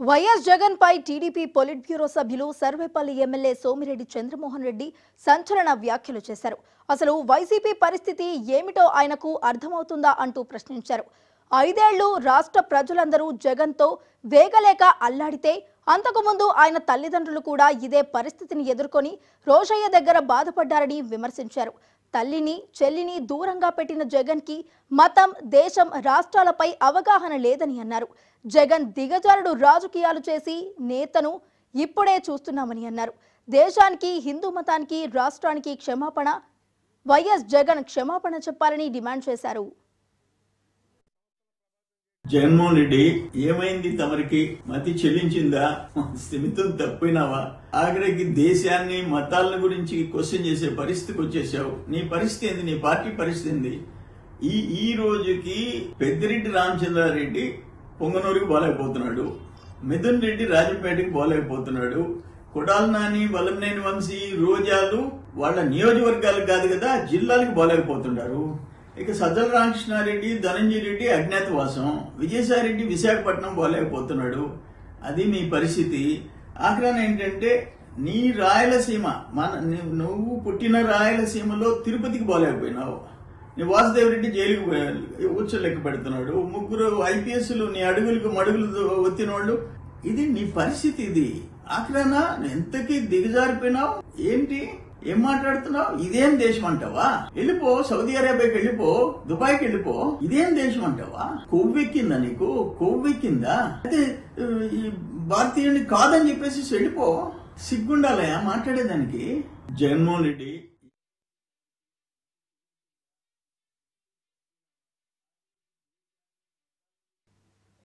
YS Jagan పై TDP politburo సభ్యులు Sarvepalli MLA Somireddy Chandramohan Reddy సంచలన వ్యాఖ్యలు చేశారు అసలు వైసీపీ పరిస్థితి ఏమిటో ఆయనకు అర్థమవుతుందా అంటూ ప్రశ్నించారు ఐదేళ్లు రాష్ట్ర ప్రజలందరూ జగన్తో వేగలేక అల్లాడితే అంతకుముందు ఆయన తల్లిదండ్రులు కూడా ఇదే పరిస్థితిని ఎదుర్కొని రోషయ్య దగ్గర బాధపడ్డారని విమర్శించారు తల్లిని చెల్లిని దూరంగా పెట్టిన జగన్కి మతం దేశం రాష్ట్రాలపై అవగాహన లేదని అన్నారు జగన్ దిగజారుడు రాజకీయాలు చేసి నేతను ఇప్పుడే చూస్తున్నామని అన్నారు దేశానికి హిందూ మతానికి రాష్ట్రానికి క్షమాపణ వైఎస్ జగన్ క్షమాపణ చెప్పాలని డిమాండ్ చేశారు జగన్మోహన్ రెడ్డి ఏమైంది తమరికి మతి చెల్లించిందా స్థిమితం తప్పినావా ఆఖరికి దేశాన్ని మతాల గురించి క్వశ్చన్ చేసే పరిస్థితికి వచ్చేసావు నీ పరిస్థితి ఏంది నీ పార్టీ పరిస్థితి ఏంది ఈ ఈ రోజుకి పెద్దిరెడ్డి రామచంద్రారెడ్డి పొంగనూరుకి పోలేకపోతున్నాడు మిథున్ రెడ్డి రాజంపేటకి పోలేకపోతున్నాడు కొడాల నాని వలంనేని వంశీ రోజాలు వాళ్ళ నియోజకవర్గాలకు కాదు కదా జిల్లాలకు పోలేకపోతున్నారు ఇక సజ్జల రామకృష్ణారెడ్డి ధనంజయ రెడ్డి అజ్ఞాతవాసం విజయసాయిరెడ్డి విశాఖపట్నం పోలేకపోతున్నాడు అది మీ పరిస్థితి ఆఖరాన ఏంటంటే నీ రాయలసీమ మన నీ- నువ్వు పుట్టిన రాయలసీమలో తిరుపతికి పోలేకపోయినావు నీ వాసుదేవరెడ్డి జైలుకు పోయాడు ఉచ్చ లెక్క పెడుతున్నాడు ముగ్గురు ఐపీఎస్లు నీ అడుగులకు మడుగులు ఒత్తిన వాళ్ళు ఇది నీ పరిస్థితి ఇది ఆఖరాన ఎంతకీ దిగజారిపోయినావు ఏంటి ఏం మాట్లాడుతున్నావు ఇదేం దేశం అంటావా వెళ్ళిపో సౌదీ అరేబియాకి వెళ్ళిపో దుబాయ్కి వెళ్ళిపో ఇదేం దేశం అంటావా కొవ్వెక్కిందా నీకు కొవ్వెక్కిందా అయితే ఆ, ఈ భారతీయుని కాదని చెప్పేసి వెళ్ళిపో సిగ్గుండాలయా మాట్లాడేదానికి జగన్మోహన్ రెడ్డి